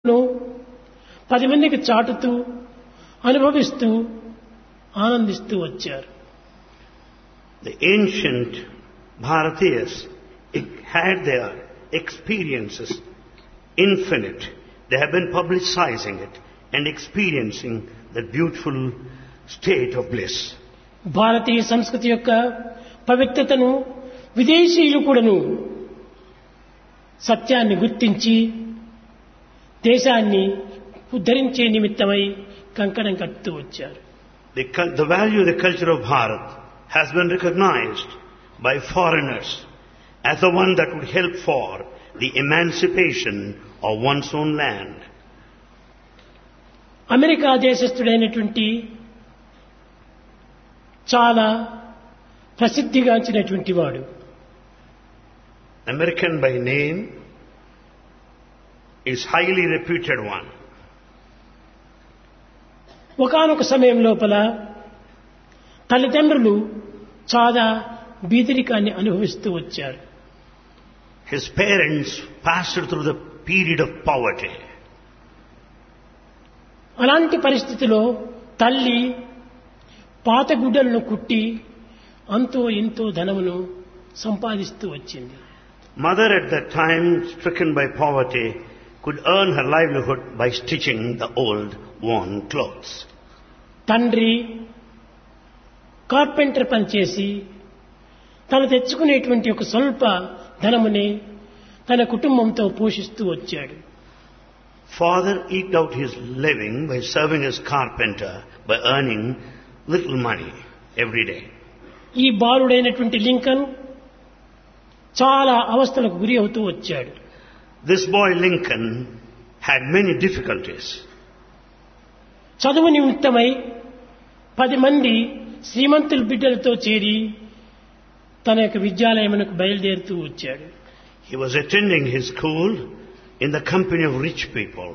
లో పది మందికి చాటుతూ అనుభవిస్తూ ఆనందిస్తూ వచ్చారు The ancient Bharatiyas had their experiences infinite. They have been publicizing it and experiencing that beautiful state of bliss. భారతీయ సంస్కృతి యొక్క పవిత్రతను విదేశీయులు కూడాను సత్యాన్ని గుర్తించి దేశాన్ని ఉద్ధరించే నిమిత్తమై కంకణం కట్టుతూ వచ్చారు The, cul- the value of the culture of Bharat has been recognized by foreigners as the one that would help for the emancipation of one's own land. America దేశస్థుడైనటువంటి చాలా ప్రసిద్ధిగాంచినటువంటి వాడు American by name is highly reputed one. ఒకానొక సమయం లోపల తల్లిదండ్రులు చాలా బీదరికాన్ని అనుభవిస్తూ వచ్చారు His parents passed through the period of poverty. అలాంటి పరిస్థితిలో తల్లి పాత గుడ్డలను కుట్టి అంతో ఎంతో ధనమును సంపాదిస్తూ వచ్చింది Mother at that time, stricken by poverty, could earn her livelihood by stitching the old worn clothes. తండ్రి కార్పెంటర్ పనిచేసి తను తెచ్చుకునేటువంటి ఒక స్వల్ప ధనముని తన కుటుంబంతో పోషిస్తూ వచ్చాడు Father eked out his living by serving as carpenter by earning little money every day. ఈ బాలుడైనటువంటి లింకన్ చాలా అవస్థలకు గురి అవుతూ వచ్చాడు This boy Lincoln had many difficulties. చదువు నిమిత్తమై పది మంది శ్రీమంతుల బిడ్డలతో చేరి తన యొక్క విద్యాలయమునకు బయలుదేరుతూ వచ్చాడు He was attending his school in the company of rich people.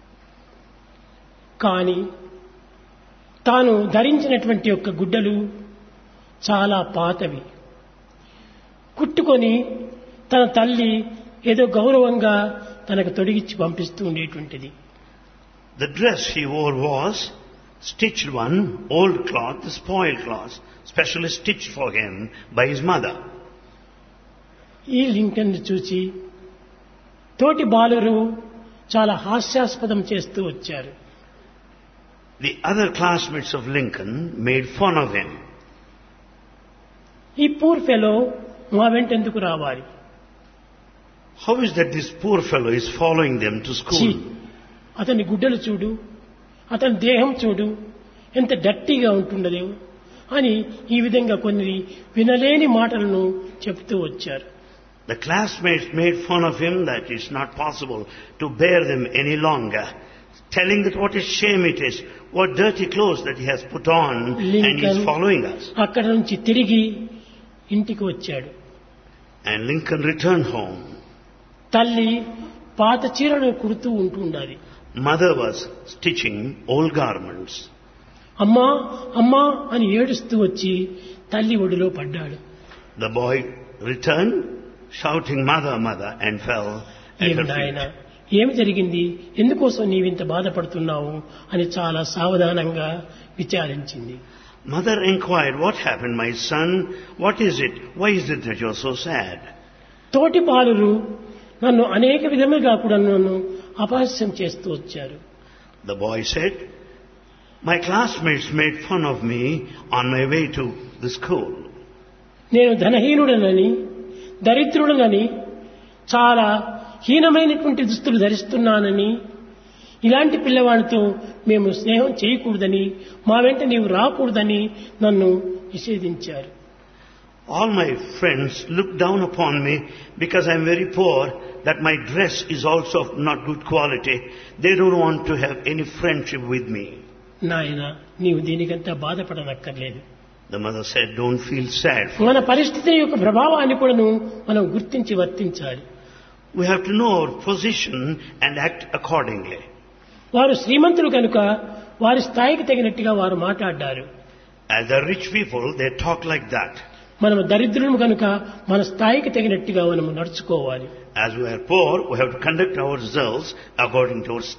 కానీ తాను ధరించినటువంటి యొక్క గుడ్డలు చాలా పాతవి కుట్టుకొని తన తల్లి ఏదో గౌరవంగా తనకు తొడిగిచ్చి పంపిస్తూ ఉండేటువంటిది The dress he wore was stitched one, old cloth, spoiled cloth, specially stitched for him by his mother. ఈ లింకన్ చూసి తోటి బాలురు చాలా హాస్యాస్పదం చేస్తూ వచ్చారు The other classmates of Lincoln made fun of him. ఈ పూర్ ఫెలో మా వెంట ఎందుకు రావాలి How is that this poor fellow is following them to ఛీ, school? అతని గుడ్డలు చూడు అతని దేహం చూడు ఎంత డట్టీగా ఉంటుండదు అని ఈ విధంగా కొన్ని వినలేని మాటలను చెప్తూ వచ్చారు The classmates made fun of him that it's not possible to bear them any longer, telling that what a shame it is, what dirty clothes that he has put on and he's Lincoln following us. అక్కడ నుంచి తిరిగి ఇంటికి వచ్చాడు And Lincoln returned home. తల్లి పాత చీరను కుడుతూ ఉంటూ ఉండాలి Mother was stitching old garments. అమ్మా అమ్మా అని ఏడుస్తూ వచ్చి తల్లి ఒడిలో పడ్డాడు The boy returned shouting mother, mother and fell at ఏమి her నాయన feet. ఏమి జరిగింది ఎందుకోసం నీవింత బాధపడుతున్నావు అని చాలా సావధానంగా విచారించింది Mother inquired, what happened my son? What is it? Why is it that you're so sad? తోటి బాలురు నన్ను అనేక విధములుగా కూడా నన్ను అపహాస్యం చేస్తూ వచ్చారు The boy said, my classmates made fun of me on my way to the school. నేను ధనహీనుడనని దరిద్రుడనని చాలా హీనమైనటువంటి దుస్తులు ధరిస్తున్నానని ఇలాంటి పిల్లవాడితో మేము స్నేహం చేయకూడదని మా వెంట నీవు రాకూడదని నన్ను నిషేధించారు All my friends look down upon me because I'm very poor, that my dress is also of not good quality. They don't want to have any friendship with me. నాయన నీవు దీనికంతా బాధపడనక్కర్లేదు The mother said, don't feel sad. For మన పరిస్థితి యొక్క ప్రభావాన్ని కూడాను మనం గుర్తించి వర్తించాలి we have to know our position and act accordingly. వారు శ్రీమంతులు కనుక వారి స్థాయికి తగినట్టుగా వారు మాట్లాడారు As the rich people, they talk like that. మనము దరిద్రులు కనుక మన స్థాయికి తగినట్టుగా మనము నడుచుకోవాలి As we are poor, we have to conduct ourselves according to our